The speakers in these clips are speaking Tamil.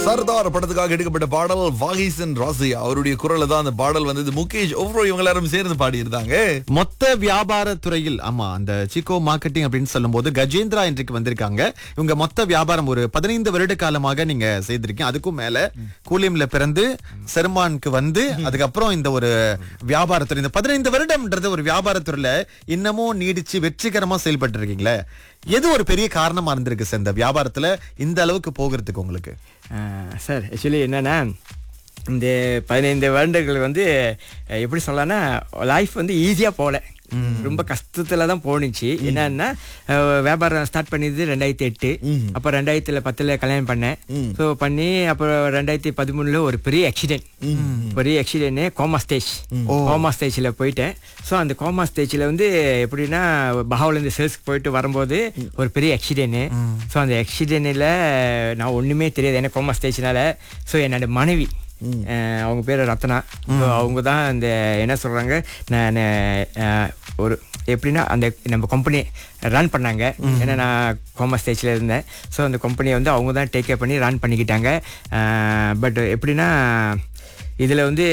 சர்தார் படத்துக்காக எடுக்கப்பட்ட பாடல் வாகிசன் ராசி அவருடைய குரல்ல தான் அந்த பாடல் வந்தது முகேஷ் ஒவ்வொரு இவங்க எல்லாரும் சேர்ந்து பாடியிருந்தாங்க மொத்த வியாபார துறையில் ஆமா அந்த சிக்கோ மார்க்கெட்டிங் அப்படின்னு சொல்லும்போது கஜேந்திரா இன்றைக்கு வந்திருக்காங்க இவங்க மொத்த வியாபாரம் ஒரு பதினைந்து வருட காலமாக நீங்க செய்திருக்கீங்க அதுக்கும் மேல கூலியம்ல பிறந்து செருமானுக்கு வந்து அதுக்கப்புறம் இந்த ஒரு வியாபாரத்துறை இந்த பதினைந்து வருடம்ன்றது ஒரு வியாபாரத்துறையில இன்னமும் நீடிச்சு வெற்றிகரமா செயல்பட்டு இருக்கீங்களே எது ஒரு பெரிய காரணமா இருந்திருக்கு சார் இந்த வியாபாரத்துல இந்த அளவுக்கு போகிறதுக்கு உங்களுக்கு சார் ஆக்சுவலி என்னன்னா இந்த பதினைந்து வருடங்கள் வந்து அஹ், எப்படி சொல்லலாம்னா லைஃப் வந்து ஈஸியாக போகல ரொம்ப கஷ்டத்துல தான் போணுச்சு என்னன்னா அஹ், வியாபாரம் ஸ்டார்ட் பண்ணியது ரெண்டாயிரத்தி எட்டு அப்போ ரெண்டாயிரத்துல பத்துல கல்யாணம் பண்ணேன் ஸோ பண்ணி அப்புறம் ரெண்டாயிரத்தி பதிமூணுல ஒரு பெரிய ஆக்சிடென்ட் பெரிய ஆக்சிடென்ட் கோமா ஸ்டேஜ் கோமா ஸ்டேஜில் போயிட்டேன் ஸோ அந்த கோமா ஸ்டேஜில் வந்து எப்படின்னா பஹாவிலேருந்து சேல்ஸ்க்கு போயிட்டு வரும்போது ஒரு பெரிய ஆக்சிடென்ட் ஸோ அந்த ஆக்சிடென்ட்டில் நான் ஒன்றுமே தெரியாது எனக்கு கோமா ஸ்டேஜ்னால ஸோ என்னோட மனைவி அஹ், அவங்க பேர் ரத்னா ஸோ அவங்க தான் அந்த என்ன சொல்கிறாங்க நான் அஹ், ஒரு எப்படின்னா அந்த நம்ம கம்பெனி ரன் பண்ணாங்க ஏன்னா நான் கோமா ஸ்டேஜில் இருந்தேன் ஸோ அந்த கம்பெனியை வந்து அவங்க தான் டேக் கேர் பண்ணி ரன் பண்ணிக்கிட்டாங்க பட் எப்படின்னா இதில் வந்து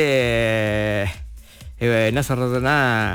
இவ என்ன சொல்கிறதுனா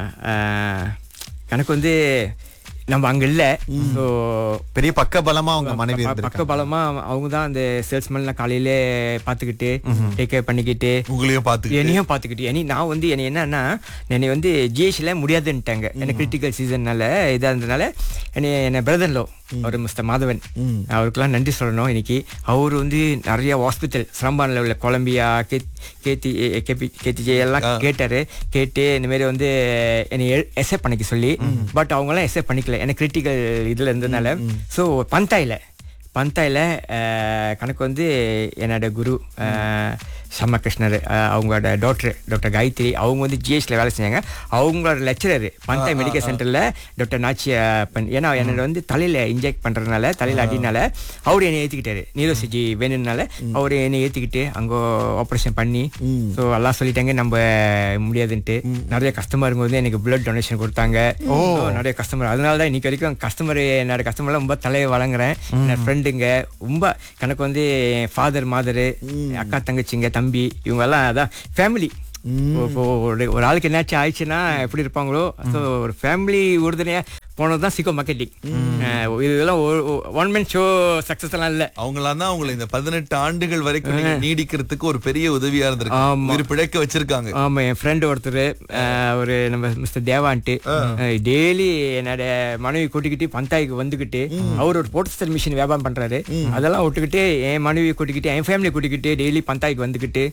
எனக்கு வந்து நம்ம அங்கே இல்லை ஸோ பெரிய பக்க பலமா அவங்க மனைவி பக்க இருந்திருக்காங்க பலமா அவங்க தான் அந்த சேல்ஸ்மேன்லாம் காலையிலே பார்த்துக்கிட்டு டேக் கேர் பண்ணிக்கிட்டு உங்களையும் பார்த்து என்னையும் பார்த்துக்கிட்டு இனி நான் வந்து என்னை என்னன்னா என்னை வந்து ஜிஎஸ்ல முடியாதுன்ட்டாங்க எனக்கு கிரிட்டிக்கல் சீசன்னால இதாக இருந்ததுனால என்னை என்ன பிரதர் லோ அவர் மிஸ்டர் மாதவன் அவருக்கெல்லாம் நன்றி சொல்லணும் இன்னைக்கு அவர் வந்து நிறைய ஹாஸ்பிட்டல் சிரம்பானில் உள்ள கொலம்பியா கே கேத்தி கேபி கேத்திஜே எல்லாம் கேட்டாரு கேட்டு இந்த மாதிரி வந்து என்னை எஸ்ஏ பண்ணிக்க சொல்லி பட் அவங்களாம் எஸ்ஏ பண்ணிக்கல எனக்கு கிரிட்டிக்கல் இதில் இருந்ததுனால ஸோ பந்தாயில் பந்தாயில் கணக்கு வந்து என்னோட குரு அஹ், சம்மகிருஷ்ணர் அஹ், அவங்களோட டாக்டர் டாக்டர் காயத்ரி அவங்க வந்து ஜிஎஸ்ல வேலை செஞ்சாங்க அவங்களோட லெக்சரர் பந்தாய் மெடிக்கல் சென்டரில் டாக்டர் நாச்சியப்பன் ஏன்னா என்னோட வந்து தலையில் இன்ஜெக்ட் பண்ணுறதுனால தலையில் அடினால அவர் என்னை ஏற்றிக்கிட்டாரு நீரோசிஜி வேணும்னால அவர் என்னை ஏற்றிக்கிட்டு அங்கே ஆப்ரேஷன் பண்ணி ஸோ எல்லாம் சொல்லிட்டாங்க நம்ம முடியாதுன்ட்டு நிறைய கஸ்டமருங்க வந்து எனக்கு பிளட் டொனேஷன் கொடுத்தாங்க ஓ நிறைய கஸ்டமர் அதனால தான் இன்னைக்கு வரைக்கும் கஸ்டமர் என்னோட கஸ்டமர்லாம் ரொம்ப தலையை வழங்குறேன் என்னோட ஃப்ரெண்டுங்க ரொம்ப எனக்கு வந்து ஃபாதர் மாதரு அக்கா தங்கச்சிங்க தம்பி இவங்க எல்லாம் அதான் ஃபேமிலி இப்போ ஒரு ஒரு ஆளுக்கு என்னாச்சும் ஆயிடுச்சுன்னா எப்படி இருப்பாங்களோ ஸோ ஒரு ஃபேமிலி உறுதுணையா போனது தான் சிக்கோ மார்க்கெட்டிங் இதெல்லாம் ஒன் மேன் ஷோ சக்ஸஸ் எல்லாம் இல்லை அவங்களாம் தான் உங்களை இந்த பதினெட்டு ஆண்டுகள் வரைக்கும் நீங்க நீடிக்கிறதுக்கு ஒரு பெரிய உதவியா இருந்திருக்கு ஆமா. உயிர் பிழைக்க வச்சிருக்காங்க ஆமா என் ஃப்ரெண்டு ஒருத்தர் ஒரு நம்ம மிஸ்டர் தேவான்ட்டு டெய்லி என்னோட மனைவி கூட்டிக்கிட்டு பந்தாய்க்கு வந்துகிட்டு அவர் ஒரு போட்டஸ்டர் மிஷின் வியாபாரம் பண்றாரு அதெல்லாம் விட்டுக்கிட்டு என் மனைவி கூட்டிக்கிட்டு என் ஃபேமிலி கூட்டிக்கிட்டு டெய்லி பந்தாய்க்கு வந்துகிட்டு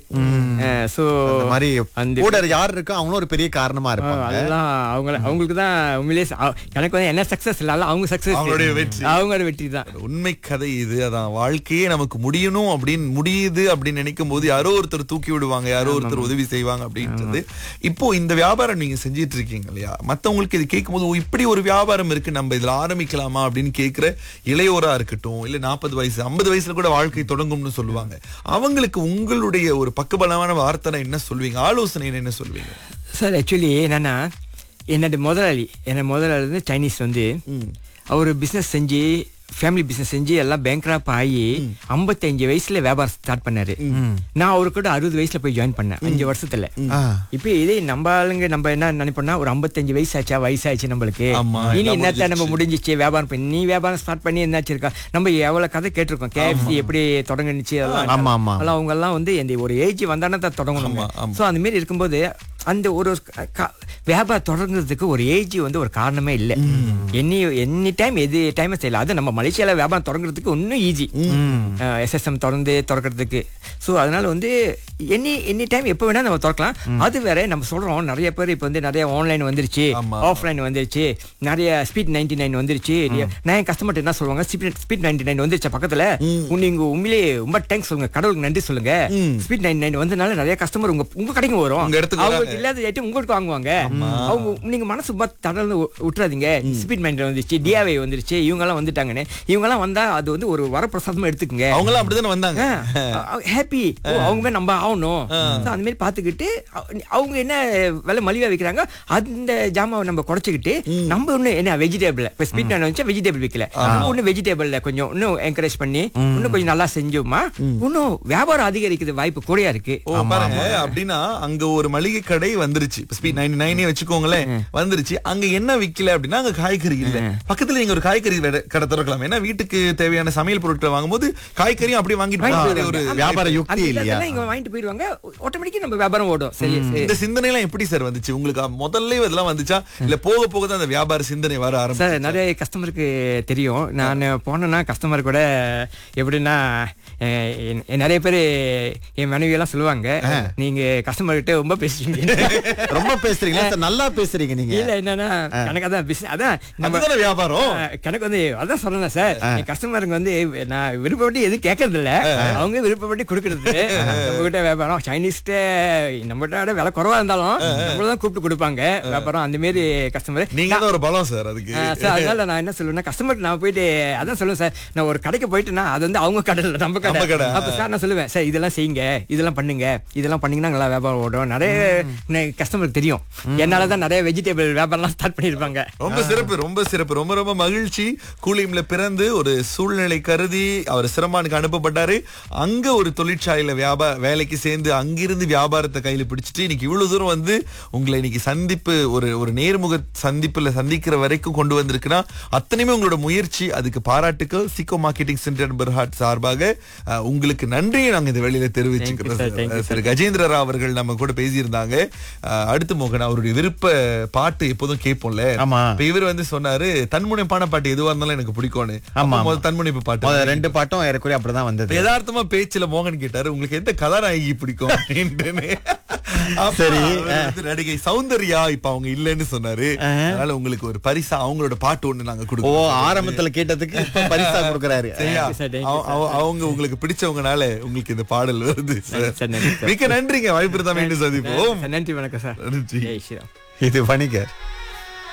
ஸோ அந்த மாதிரி அந்த கூட யார் இருக்கோ அவங்களும் ஒரு பெரிய காரணமா இருப்பாங்க அதெல்லாம் அவங்க அவங்களுக்கு தான் உண்மையிலேயே ச- அவ- எனக்கு வந்து என்ன சக்சஸ் இல்ல அவங்க சக்சஸ் அவங்களுடைய வெற்றி. அவங்களோட வெற்றி தான் உண்மை கதை இது அதான் வாழ்க்கையே நமக்கு முடியணும் அப்படின்னு முடியுது அப்படின்னு நினைக்கும் போது யாரோ ஒருத்தர் தூக்கி விடுவாங்க யாரோ ஒருத்தர் உதவி செய்வாங்க அப்படின்றது இப்போ இந்த வியாபாரம் நீங்க செஞ்சிட்டு இருக்கீங்க இல்லையா மத்தவங்களுக்கு இது கேட்கும்போது "ஓ, இப்படி ஒரு வியாபாரம் இருக்கு நம்ம இதுல ஆரம்பிக்கலாமா அப்படின்னு கேக்குற இளையோரா இருக்கட்டும் இல்ல நாற்பது வயசு ஐம்பது வயசுல கூட வாழ்க்கை தொடங்கும்னு சொல்லுவாங்க அவங்களுக்கு உங்களுடைய ஒரு பக்கபலமான வார்த்தை என்ன சொல்வீங்க ஆலோசனை என்ன சொல்வீங்க சார் ஆக்சுவலி என்னன்னா என்னோட முதலாளி என்ன முதலாளி வந்து சைனீஸ் வந்து அவர் பிஸ்னஸ் செஞ்சு ஃபேமிலி பிஸ்னஸ் செஞ்சு எல்லாம் பேங்க்ராப் ஆகி ஐம்பத்தஞ்சு வயசுல வியாபாரம் ஸ்டார்ட் பண்ணாரு நான் அவரு கூட அறுபது வயசுல போய் ஜாயின் பண்ணேன் அஞ்சு வருஷத்துல ஆ. இப்போ இதே நம்ம ஆளுங்க நம்ம என்ன நினைப்போம்னா ஒரு ஐம்பத்தஞ்சு வயசு ஆச்சா வயசாச்சு நம்மளுக்கு ஆமா, இனி எல்லாம் என்னத்த நம்ம முடிஞ்சிருச்சு. முடிஞ்சிச்சு வியாபாரம் பண்ணி நீ வியாபாரம் ஸ்டார்ட் பண்ணி என்னாச்சு இருக்கா நம்ம எவ்வளவு கதை கேட்டிருக்கோம் கேஎஃப்சி எப்படி தொடங்குனுச்சு அதெல்லாம் ஆமா, ஆமா. அதெல்லாம் அவங்க எல்லாம் வந்து இந்த ஒரு ஏஜ் வந்தானே தான் தொடங்கணும் ஆமா, ஆமா. ஸோ அந்த மாதிரி இருக்கும்போது அந்த ஒரு க- க- வியாபாரம் தொடங்குறதுக்கு ஒரு ஏஜ் வந்து ஒரு காரணமே இல்லை எனி எனி டைம் எது டைம் செய்யலாம் அது நம்ம மலேசியால வியாபாரம் தொடங்குறதுக்கு இன்னும் ஈஸி எஸ்எஸ்எம் திறந்து திறக்கிறதுக்கு ஸோ அதனால வந்து எனி எனி டைம் எப்போ வேணா நம்ம திறக்கலாம் அது வேற நம்ம சொல்றோம் நிறைய பேர் இப்போ வந்து நிறைய ஆன்லைன் வந்துருச்சு ஆமா. ஆஃப்லைன் வந்துருச்சு நிறைய ஸ்பீட் நைன்டி நைன் வந்துருச்சு நான் என் கஸ்டமர்ட்ட என்ன சொல்லுவாங்க ஸ்பீட் ஸ்பீட் நைன்டி நைன் வந்துருச்சு பக்கத்துல நீங்க உண்மையிலேயே ரொம்ப தேங்க்ஸ் சொல்லுங்க கடவுளுக்கு நன்றி சொல்லுங்க ஸ்பீட் நைன்டி நைன் வந்தனால நிறைய கஸ்டமர் உங்க உங்க கடைக்கு வரும் உங்க இடத்துக்கு அவங்க அவங்களுக்கு இல்லாத ஐட்டம் உங்களுக்கு வாங்குவாங்க அவங்க நீங்க மனசு சும்மா தடல்னு விட்டுறாதீங்க ஸ்பீட் மைண்ட் வந்துருச்சு டிஆவை வந்துருச்சு இவங்க எல்லாம் வந்துட்டாங்கன்னு இவங்க எல்லாம் வந்தா அது வந்து ஒரு வரப்பிரசாதமா எடுத்துக்கங்க அவங்க எல்லாம் அப்படிதானே வந்தாங்க ஹாப்பி அவங்க மாதிரி நம்ம ஆகணும் So, அந்த மாதிரி பாத்துக்கிட்டு அவ- அவங்க என்ன விலை மலிவா விக்கிறாங்க அந்த ஜாமாவை நம்ம குறைச்சிக்கிட்டு நம்ம ஒண்ணு என்ன வெஜிடபிள் இப்ப ஸ்பீட் மைண்ட் வந்துச்சு வெஜிடபிள் விக்கல நம்ம ஒண்ணு வெஜிடபிள்ல கொஞ்சம் இன்னும் என்கரேஜ் பண்ணி இன்னும் கொஞ்சம் நல்லா செஞ்சோமா இன்னும் வியாபாரம் அதிகரிக்கிறது வாய்ப்பு கூடயா இருக்கு ஓ பாருங்க அப்படின்னா அங்க ஒரு மளிகை கடை வந்துருச்சு ஸ்பீட் நைன்டி நைனே வச்சுக்கோங்களேன் வந்துருச்சு அங்க என்ன விக்கல அப்படின்னா அங்க காய்கறி இல்ல பக்கத்துல நீங்க ஒரு காய்கறி வெட- கடை திறக்கலாம் ஏன்னா வீட்டுக்கு தேவையான சமையல் பொருட்களை வாங்கும்போது காய்கறியும் அப்படியே வாங்கிட்டு போகலாம். ஒரு வியாபார அந்த யுக்தி இல்லையா இதெல்லாம் இங்க வாங்கிட்டு போயிடுவாங்க ஆட்டோமேட்டிக்கா நம்ம வியாபாரம் ஓடும் சரி சரி. இந்த சிந்தனை எல்லாம் எப்படி சார் வந்துச்சு உங்களுக்கு முதல்ல இதெல்லாம் வந்துச்சா இல்ல போக போக தான் அந்த வியாபார சிந்தனை வர ஆரம்பிச்சு சார் நிறைய கஸ்டமருக்கு தெரியும் நான் போனேன்னா கஸ்டமர் கூட எப்படின்னா அஹ், என்- என் நிறைய பேர் என் மனைவி எல்லாம் சொல்லுவாங்க நீங்க கஸ்டமர் கிட்ட ரொம்ப பேசுறீங்க ரொம்ப பேசுறீங்களா சார் நல்லா பேசுறீங்க நீங்க இல்ல என்னன்னா எனக்கு அதான் business- அதான் நம்ம அதுதானே வியாபாரம் அஹ், கணக்கு வந்து அதான் சொல்லணும் சார் என் கஸ்டமருக்கு வந்து நான் விருப்பப்பட்டு எதுவும் கேட்கறது இல்ல அவங்க விருப்பப்பட்டு கொடுக்கறது நம்ம கிட்ட வியாபாரம் சைனீஸ்ட நம்ம கிட்ட விலை குறவா இருந்தாலும் நம்மள தான் கூப்பிட்டு கொடுப்பாங்க வியாபாரம் அந்த மாதிரி கஸ்டமர் நீங்க தான் ஒரு பலம் சார் அதுக்கு ஆ, சார் அதனால நான் என்ன சொல்லுவேன்னா கஸ்டமர் நான் போயிட்டு அதான் சொல்லுவேன் சார் நான் ஒரு கடைக்கு போயிட்டுனா அது வந்து அவங்க கடை இல்ல நம்ம நம்ம கடை. கடை அப்ப சார் நான் சொல்லுவேன் சார் இதெல்லாம் செய்யுங்க இதெல்லாம் பண்ணுங்க இதெல்லாம் பண்ணீங்கன்னா நல்லா வியாபாரம் ஓடும் நிறைய கஸ்டமருக்கு தெரியும் என்னால தான் நிறைய வெஜிடபிள் வியாபாரம்லாம் ஸ்டார்ட் பண்ணிருப்பாங்க ரொம்ப சிறப்பு ரொம்ப சிறப்பு ரொம்ப ரொம்ப மகிழ்ச்சி கூலிம்ல பிறந்து ஒரு சூழ்நிலை கருதி அவர் சிரமானுக்கு அனுப்பப்பட்டாரு அங்க ஒரு தொழிற்சாலையில வியாபார வேலைக்கு சேர்ந்து அங்கிருந்து வியாபாரத்தை கையில பிடிச்சிட்டு இன்னைக்கு இவ்வளவு தூரம் வந்து உங்களை இன்னைக்கு சந்திப்பு ஒரு ஒரு நேர்முக சந்திப்புல சந்திக்கிற வரைக்கும் கொண்டு வந்திருக்குன்னா அத்தனையுமே உங்களோட முயற்சி அதுக்கு பாராட்டுக்கள் சிக்கோ மார்க்கெட்டிங் சென்டர் பெர்ஹாட் சார்பாக அஹ், உங்களுக்கு நன்றியை நாங்க இந்த வெளியில தெரிவிச்சுக்கிறோம் Thank you, sir. Thank you, sir. திரு கஜேந்திர ராவ் அவர்கள் நம்ம கூட பேசியிருந்தாங்க அஹ், அடுத்து மோகன் அவருடைய விருப்ப பாட்டு எப்போதும் கேட்போம்ல ஆமா. இப்ப இவர் வந்து சொன்னாரு தன்முனைப்பான பாட்டு எதுவா இருந்தாலும் எனக்கு பிடிக்கும்னு ஆமா, அப்ப ஆமா. முதல்ல தன்முனைப்பு பாட்டு முதல்ல ரெண்டு பாட்டும் ஏறக்குறைய அப்படிதான் வந்தது யதார்த்தமா பேச்சுல மோகன் கேட்டாரு உங்களுக்கு எந்த கதாநாயகி பிடிக்கும் அப்படின்ட்டுன்னு அப்ப சரி. அவர் வந்து நடிகை சௌந்தர்யா இப்ப அவங்க இல்லைன்னு சொன்னாரு அதனால உங்களுக்கு ஒரு பரிசா அவங்களோட பாட்டு ஒண்ணு நாங்க ஓ கொடுப்போம் ஆரம்பத்துல கேட்டதுக்கு இப்ப பரிசா கொடுக்கறாரு சரியா? Thank you, sir. Thank you, அவ- அவ- அவங்க உங்களுக்கு பிடிச்சவங்கனால உங்களுக்கு இந்த பாடல் வருது Sir, நன்றி, sir. மிக்க நன்றிங்க வாய்ப்பு இருந்தா மீண்டும் சந்திப்போம் நன்றி வணக்கம் சார் நன்றி ஜெய் ஸ்ரீராம் இது வணிகர்